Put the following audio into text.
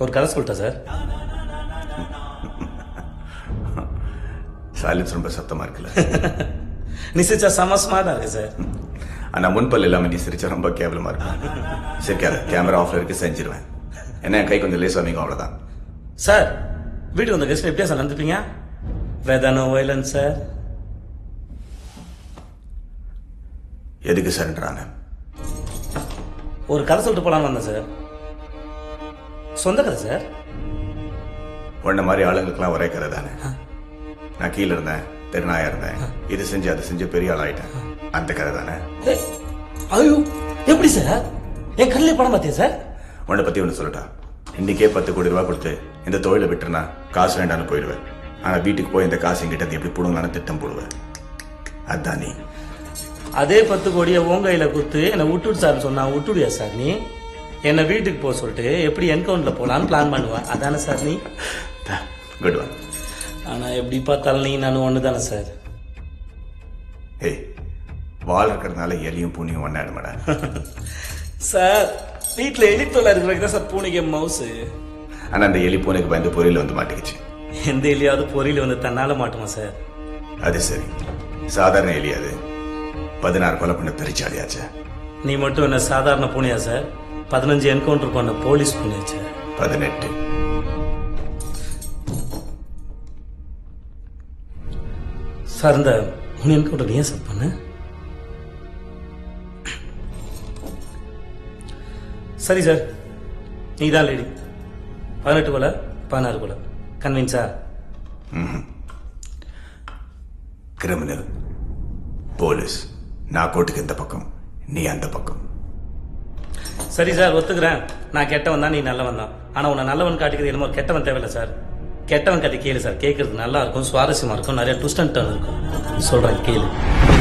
ஒரு கதை சொல்லிட்டேன் சார் சைலன்ஸ் ரொம்ப சத்தமா இருக்குல்ல நீ சிரிச்சா செம ஸ்மார்ட்டா இருக்கு சார் ஆனா முன்பல் இல்லாம நீ சிரிச்சா ரொம்ப கேவலமா இருக்கும் சிரிக்காத கேமரா ஆஃப்ல இருக்கு செஞ்சிருவேன் என்ன என் கை கொஞ்சம் லேஸ் அமைக்கும் அவ்வளவுதான் சார் வீட்டுக்கு வந்த கெஸ்ட் எப்படியா சார் நடந்துப்பீங்க வேதானோ வயலன்ஸ் சார் எதுக்கு சரண்டரான ஒரு கதை சொல்லிட்டு போலான்னு வந்தேன் சார் சொந்த கதை சார் உன்ன மாதிரி ஆளுங்களுக்குலாம் ஒரே கதை தானே நான் கீழே இருந்தேன் தெருநாயா இருந்தேன் இது செஞ்சு அது செஞ்சு பெரிய ஆள் ஆயிட்டேன் அந்த கதை தானே ஏய், ஐயோ எப்படி சார் என் கண்ணிலே படம் பார்த்தியா சார் உன்னை பத்தி ஒன்று சொல்லட்டா இன்னைக்கே பத்து கோடி ரூபாய் கொடுத்து இந்த தொழிலை விட்டுருனா காசு வேண்டாம்னு போயிடுவேன் ஆனா வீட்டுக்கு போய் இந்த காசு என்கிட்ட இருந்து எப்படி போடுங்களான்னு திட்டம் போடுவேன் அதான் நீ அதே பத்து கோடியை உன் கையில கொடுத்து என்னை விட்டுடு சார்னு சொன்னா விட்டுடுயா சார் நீ என்னை வீட்டுக்கு போக சொல்லிட்டு எப்படி என்கவுண்ட்ல போலான்னு பிளான் பண்ணுவேன் அதானே சார் நீ குட் ஒன் ஆனா எப்படி பார்த்தாலும் நீ நான் ஒன்று தானே சார் ஏய் வால் இருக்கிறதுனால எலியும் பூனியும் ஒன்னாயிடுமாடா சார் வீட்டில் எலி தொல்லை இருக்கிறதுக்கு தான் சார் பூனைக்கு மவுசு ஆனா அந்த எலி பூனைக்கு பயந்து பொரியல வந்து மாட்டிக்கிச்சு எந்த எலியாவது பொறியில வந்து தன்னால மாட்டுமா சார் அது சரி சாதாரண எலி அது பதினாறு கொலை பண்ண பெருச்சாலியாச்சு நீ மட்டும் என்ன சாதாரண பூனையா சார் பதினஞ்சு என்கவுண்டர் பண்ண போலீஸ் பூனையாச்சு பதினெட்டு சார் இந்த மூணு என்கவுண்டர் நீ ஏன் சார் பண்ண சரி சார் நீ தான் லேடி பதினெட்டு கொலை பதினாறு கொலை கன்வின்ஸா கிரிமினல் போலீஸ் நான் கோட்டுக்கு இந்த பக்கம் நீ அந்த பக்கம் சரி சார் ஒத்துக்கிறேன் நான் கெட்டவன் தான் நீ நல்லவன் தான் ஆனா உன்னை நல்லவன் காட்டிக்கிறது என்னமோ கெட்டவன் தேவையில்ல சார் கெட்டவன் கதை கேளு சார் கேட்கறது நல்லா இருக்கும் சுவாரஸ்யமா இருக்கும் நிறைய ட்விஸ்ட் அண்ட் டர்ன் இருக்கும் சொல்றேன் கேளு